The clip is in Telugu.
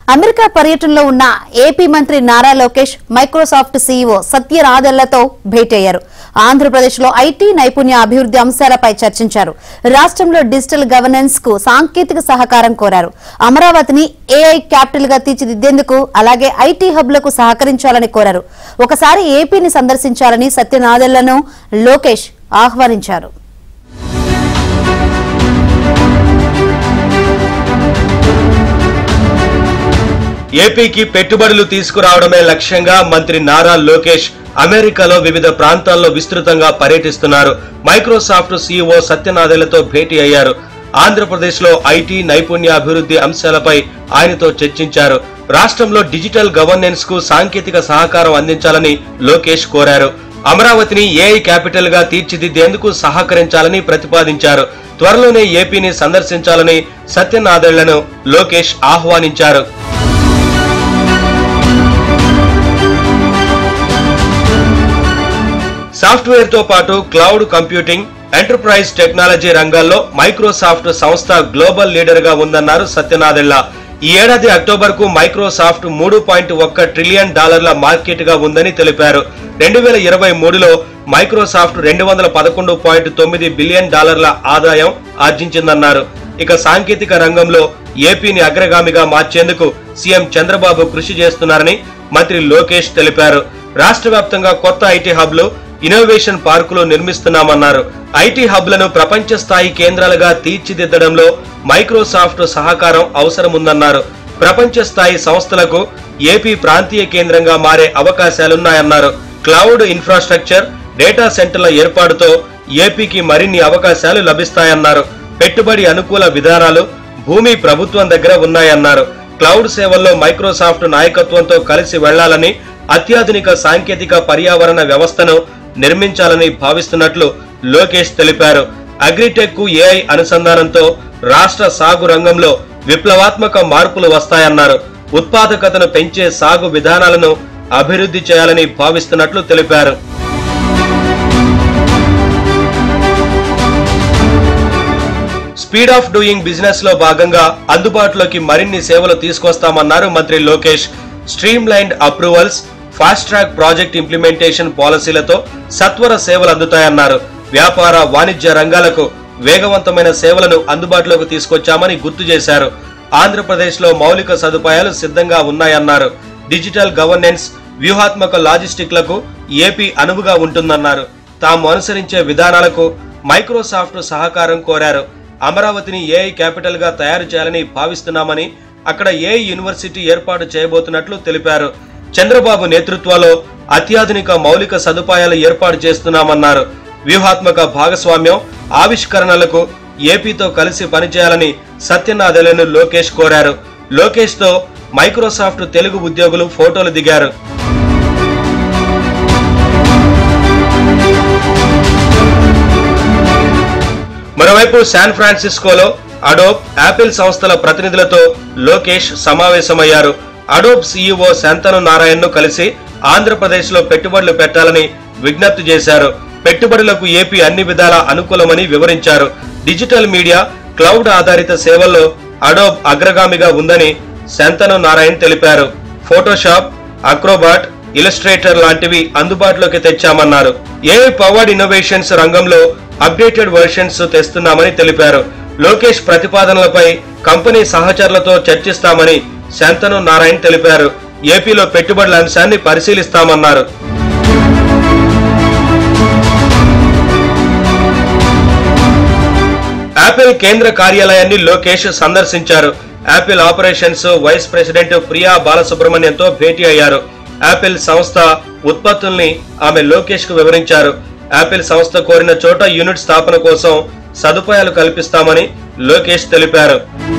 అమెరికా పర్యటనలో ఉన్న ఏపీ మంత్రి నారా లోకేష్ మైక్రోసాఫ్ట్ సీఈఓ సత్య నాదెళ్లతో భేటీ అయ్యారు ఆంధ్రప్రదేశ్ లో ఐటీ నైపుణ్య అభివృద్ధి అంశాలపై చర్చించారు రాష్ట్రంలో డిజిటల్ గవర్నెన్స్ కు సాంకేతిక సహకారం కోరారు అమరావతిని ఏఐ క్యాపిటల్ గా తీర్చిదిద్దేందుకు అలాగే ఐటీ హబ్లకు సహకరించాలని కోరారు ఒకసారి ఏపీని సందర్శించాలని సత్యనాదెళ్లను లోకేష్ ఆహ్వానించారు ఏపీకి పెట్టుబడులు తీసుకురావడమే లక్ష్యంగా మంత్రి నారా లోకేష్ అమెరికాలో వివిధ ప్రాంతాల్లో విస్తృతంగా పర్యటిస్తున్నారు మైక్రోసాఫ్ట్ సీఈఓ సత్యనాదెలతో భేటీ అయ్యారు ఆంధ్రప్రదేశ్ లో ఐటీ నైపుణ్య అభివృద్ధి అంశాలపై ఆయనతో చర్చించారు రాష్ట్రంలో డిజిటల్ గవర్నెన్స్ కు సాంకేతిక సహకారం అందించాలని లోకేష్ కోరారు అమరావతిని ఏఐ క్యాపిటల్ గా తీర్చిదిద్దేందుకు సహకరించాలని ప్రతిపాదించారు త్వరలోనే ఏపీని సందర్శించాలని సత్యనాదెళ్లను లోకేష్ ఆహ్వానించారు సాఫ్ట్వేర్ తో పాటు క్లౌడ్ కంప్యూటింగ్ ఎంటర్ప్రైజ్ టెక్నాలజీ రంగాల్లో మైక్రోసాఫ్ట్ సంస్థ గ్లోబల్ లీడర్ గా ఉందన్నారు సత్యనాదెళ్ల ఈ ఏడాది అక్టోబర్ కు మైక్రోసాఫ్ట్ మూడు పాయింట్ ఒక్క ట్రిలియన్ డాలర్ల మార్కెట్ గా ఉందని తెలిపారు రెండు వేల ఇరవై మూడులో మైక్రోసాఫ్ట్ రెండు వందల పదకొండు పాయింట్ తొమ్మిది బిలియన్ డాలర్ల ఆదాయం ఆర్జించిందన్నారు ఇక సాంకేతిక రంగంలో ఏపీని అగ్రగామిగా మార్చేందుకు సీఎం చంద్రబాబు కృషి చేస్తున్నారని మంత్రి లోకేష్ తెలిపారు రాష్ట్ర వ్యాప్తంగా కొత్త ఐటీ హబ్లు ఇన్నోవేషన్ పార్కులు నిర్మిస్తున్నామన్నారు ఐటీ హబ్లను ప్రపంచ స్థాయి కేంద్రాలుగా తీర్చిదిద్దడంలో మైక్రోసాఫ్ట్ సహకారం అవసరముందన్నారు ప్రపంచ స్థాయి సంస్థలకు ఏపీ ప్రాంతీయ కేంద్రంగా మారే అవకాశాలున్నాయన్నారు క్లౌడ్ ఇన్ఫ్రాస్ట్రక్చర్ డేటా సెంటర్ల ఏర్పాటుతో ఏపీకి మరిన్ని అవకాశాలు లభిస్తాయన్నారు పెట్టుబడి అనుకూల విధానాలు భూమి ప్రభుత్వం దగ్గర ఉన్నాయన్నారు క్లౌడ్ సేవల్లో మైక్రోసాఫ్ట్ నాయకత్వంతో కలిసి వెళ్లాలని అత్యాధునిక సాంకేతిక పర్యావరణ వ్యవస్థను నిర్మించాలని భావిస్తున్నట్లు లోకేష్ తెలిపారు అగ్రిటెక్ కు ఏఐ అనుసంధానంతో రాష్ట్ర సాగు రంగంలో విప్లవాత్మక మార్పులు వస్తాయన్నారు ఉత్పాదకతను పెంచే సాగు విధానాలను అభివృద్ధి చేయాలని భావిస్తున్నట్లు తెలిపారు స్పీడ్ ఆఫ్ డూయింగ్ బిజినెస్ లో భాగంగా అందుబాటులోకి మరిన్ని సేవలు తీసుకొస్తామన్నారు మంత్రి Lokesh streamlined approvals fast track project implementation పాలసీలతో సత్వర సేవలు అందుతాయన్నారు వ్యాపార వాణిజ్య రంగాలకు వేగవంతమైన సేవలను అందుబాటులోకి తీసుకొచ్చామని గుర్తు చేశారు ఆంధ్రప్రదేశ్ లో మౌలిక సదుపాయాలు సిద్ధంగా ఉన్నాయన్నారు డిజిటల్ గవర్నెన్స్ వ్యూహాత్మక లాజిస్టిక్లకు ఏపీ అనువుగా ఉంటుందన్నారు తాము అనుసరించే విధానాలకు మైక్రోసాఫ్ట్ సహకారం కోరారు అమరావతిని ఏఐ క్యాపిటల్ గా తయారు చేయాలని భావిస్తున్నామని అక్కడ ఏఐ యూనివర్సిటీ ఏర్పాటు చేయబోతున్నట్లు తెలిపారు చంద్రబాబు నేతృత్వంలో అత్యాధునిక మౌలిక సదుపాయాలు ఏర్పాటు చేస్తున్నామన్నారు వ్యూహాత్మక భాగస్వామ్యం ఆవిష్కరణలకు ఏపీతో కలిసి పనిచేయాలని సత్యనాథలను లోకేష్ కోరారు లోకేష్ తో మైక్రోసాఫ్ట్ తెలుగు ఉద్యోగులు ఫోటోలు దిగారు మరోవైపు శాన్ ఫ్రాన్సిస్కోలో అడోబ్ యాపిల్ సంస్థల ప్రతినిధులతో లోకేష్ సమావేశమయ్యారు అడోబ్ సీఈఓ శాంతను నారాయణ్ కలిసి ఆంధ్రప్రదేశ్ లో పెట్టుబడులు పెట్టాలని విజ్ఞప్తి చేశారు పెట్టుబడులకు ఏపీ అన్ని విధాల అనుకూలమని వివరించారు డిజిటల్ మీడియా క్లౌడ్ ఆధారిత సేవల్లో అడోబ్ అగ్రగామిగా ఉందని శాంతను నారాయణ్ తెలిపారు ఫోటోషాప్ అక్రోబాట్ ఇలస్ట్రేటర్ లాంటివి అందుబాటులోకి తెచ్చామన్నారు ఏఐ పవర్డ్ ఇన్నోవేషన్స్ రంగంలో అప్డేటెడ్ వర్షన్స్ తెస్తున్నామని తెలిపారు లోకేష్ ప్రతిపాదనలపై కంపెనీ సహచరులతో చర్చిస్తామని శాంతను నారాయణ్ తెలిపారు ఏపీలో పెట్టుబడుల అంశాన్ని పరిశీలిస్తామన్నారు యాపిల్ కేంద్ర కార్యాలయాన్ని లోకేష్ సందర్శించారు Apple operations vice president Priya బాలసుబ్రహ్మణ్యంతో భేటీ అయ్యారు యాపిల్ సంస్థ ఉత్పత్తుల్ని ఆమె లోకేష్ కు వివరించారు యాపిల్ సంస్థ కోరిన చోట యూనిట్ స్థాపన కోసం సదుపాయాలు కల్పిస్తామని లోకేష్ తెలిపారు